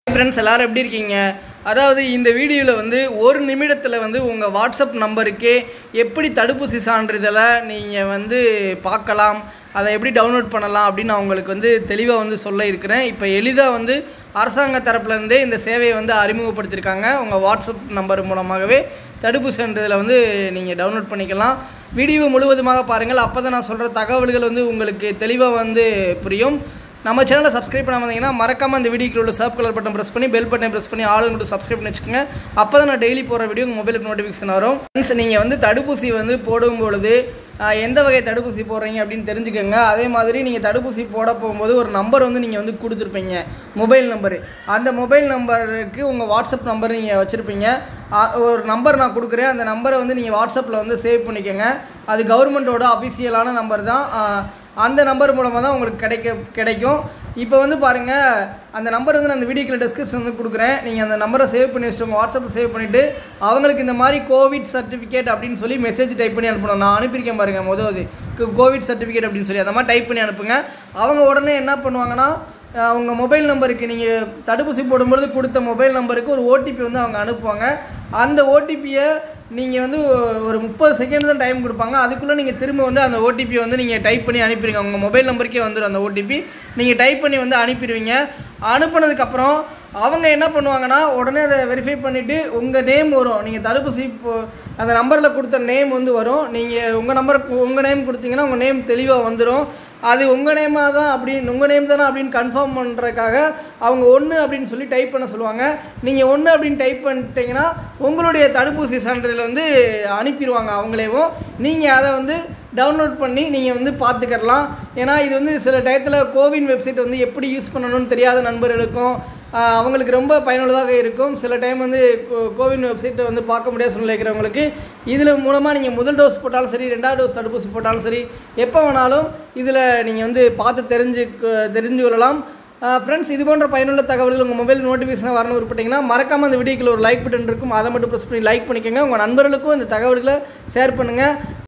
friends எல்லாரும் எப்படி இருக்கீங்க அதாவது இந்த வீடியோவில் வந்து ஒரு நிமிடத்தில் வந்து உங்கள் வாட்ஸ்அப் நம்பருக்கே எப்படி தடுப்பூசி சான்றிதழை நீங்கள் வந்து பார்க்கலாம் அதை எப்படி டவுன்லோட் பண்ணலாம் அப்படின்னு நான் உங்களுக்கு வந்து தெளிவாக வந்து சொல்ல இருக்கிறேன் இப்போ எளிதாக வந்து அரசாங்க தரப்புலேருந்தே இந்த சேவையை வந்து அறிமுகப்படுத்தியிருக்காங்க உங்கள் வாட்ஸ்அப் நம்பர் மூலமாகவே தடுப்பூசி சான்றிதழை வந்து நீங்கள் டவுன்லோட் பண்ணிக்கலாம் வீடியோ முழுவதுமாக பாருங்கள் அப்போ தான் நான் சொல்கிற தகவல்கள் வந்து உங்களுக்கு தெளிவாக வந்து புரியும் நம்ம சேனலை சப்ஸ்கிரைப் பண்ணாம இருந்தீங்கன்னா மறக்காம இந்த வீடியோக்கு உள்ள சப் கலர் பட்டன் ப்ரெஸ் பண்ணி பெல் பட்டன் ப்ரெஸ் பண்ணி ஆளுங்க மட்டும் சப்ஸ்கிரைப் பண்ணி வச்சுக்கோங்க அப்போ தான் நான் டெய்லி போகிற வீடியோ உங்கள் மொபைலுக்கு நோட்டிஃபிகேஷன் வரும் ஃப்ரெண்ட்ஸ் நீங்கள் வந்து தடுப்பூசி வந்து போடும் பொழுது ஆஹ், எந்த வகை தடுப்பூசி போடுறீங்க அப்படின்னு தெரிஞ்சுக்கோங்க அதே மாதிரி நீங்கள் தடுப்பூசி போட போகும்போது ஒரு நம்பர் வந்து நீங்கள் வந்து கொடுத்துருப்பீங்க மொபைல் நம்பரு அந்த மொபைல் நம்பருக்கு உங்கள் வாட்ஸ்அப் நம்பர் நீங்கள் வச்சுருப்பீங்க ஒரு நம்பர் நான் கொடுக்குறேன் அந்த நம்பரை வந்து நீங்கள் வாட்ஸ்அப்பில் வந்து சேவ் பண்ணிக்கோங்க அது கவர்மெண்ட்டோட அஃபிஷியலான நம்பர் தான் ஆஹ், அந்த நம்பர் மூலமாக தான் உங்களுக்கு கிடைக்க கிடைக்கும் இப்போ வந்து பாருங்கள் அந்த நம்பர் வந்து நான் அந்த வீடியோக்கில் டிஸ்கிரிப்ஷன் வந்து கொடுக்குறேன் நீங்கள் அந்த நம்பரை சேவ் பண்ணி வச்சுட்டு உங்கள் வாட்ஸ்அப்பில் சேவ் பண்ணிவிட்டு அவங்களுக்கு இந்த மாதிரி கோவிட் சர்டிஃபிகேட் அப்படின்னு சொல்லி மெசேஜ் டைப் பண்ணி அனுப்பணும் நான் அனுப்பியிருக்கேன் பாருங்கள் முதல் கோவிட் சர்டிஃபிகேட் அப்படின்னு சொல்லி அந்த மாதிரி டைப் பண்ணி அனுப்புங்க அவங்க உடனே என்ன பண்ணுவாங்கன்னா அஹ், உங்க மொபைல் நம்பருக்கு நீங்கள் தடுப்பூசி போடும்பொழுது கொடுத்த மொபைல் நம்பருக்கு ஒரு ஓடிபி வந்து அவங்க அனுப்புவாங்க அந்த ஓடிபியை நீங்கள் வந்து ஒரு முப்பது செகண்ட் தான் டைம் கொடுப்பாங்க அதுக்குள்ளே நீங்கள் திரும்ப வந்து அந்த ஓடிபி வந்து நீங்கள் டைப் பண்ணி அனுப்பிடுங்க உங்கள் மொபைல் நம்பருக்கே வந்துடும் அந்த ஓடிபி நீங்கள் டைப் பண்ணி வந்து அனுப்பிடுவீங்க அனுப்புனதுக்கப்புறம் அவங்க என்ன பண்ணுவாங்கன்னா உடனே அதை வெரிஃபை பண்ணிவிட்டு உங்கள் நேம் வரும் நீங்கள் தடுப்பூசி இப்போ அந்த நம்பரில் கொடுத்த நேம் வந்து வரும் நீங்கள் உங்கள் நம்பர் உங்கள் நேம் கொடுத்தீங்கன்னா உங்கள் நேம் தெளிவாக வந்துடும் அது உங்கள் நேமாக தான் அப்படின்னு உங்கள் நேம் தானே அப்படின்னு கன்ஃபார்ம் பண்ணுறதுக்காக அவங்க ஒன்று அப்படின்னு சொல்லி டைப் பண்ண சொல்லுவாங்க நீங்கள் ஒன்று அப்படின்னு டைப் பண்ணிட்டீங்கன்னா உங்களுடைய தடுப்பூசி சான்றிதழ் வந்து அனுப்பிடுவாங்க அவங்களேவும் நீங்கள் அதை வந்து டவுன்லோட் பண்ணி நீங்கள் வந்து பார்த்துக்கலாம் ஏன்னா இது வந்து சில டயத்தில் கோவின் வெப்சைட் வந்து எப்படி யூஸ் பண்ணணும்னு தெரியாத நண்பர்களுக்கும் ஆஹ், அவங்களுக்கு ரொம்ப பயனுள்ளதாக இருக்கும் சில டைம் வந்து கோ- கோவின் வெப்சைட்டை வந்து பார்க்க முடியாத சூழ்நிலை இருக்கிறவங்களுக்கு இதில் மூலமாக நீங்கள் முதல் டோஸ் போட்டாலும் சரி ரெண்டாவது டோஸ் தடுப்பூசி போட்டாலும் சரி எப்போ வேணாலும் இதில் நீங்கள் வந்து பார்த்து தெரிஞ்சு தெரிஞ்சு கொள்ளலாம் ஃப்ரெண்ட்ஸ் இது போன்ற பயனுள்ள தகவல்கள் உங்கள் மொபைல் நோட்டிஃபிகேஷன் வரணும் விருப்பப்பட்டீங்கன்னா மறக்காமல் அந்த வீடியோக்குள்ள ஒரு லைக் பட்டன் இருக்கும் அதை மட்டும் ப்ரெஸ் பண்ணி லைக் பண்ணிக்கோங்க உங்கள் நண்பர்களுக்கும் இந்த தகவல்களை ஷேர் பண்ணுங்கள்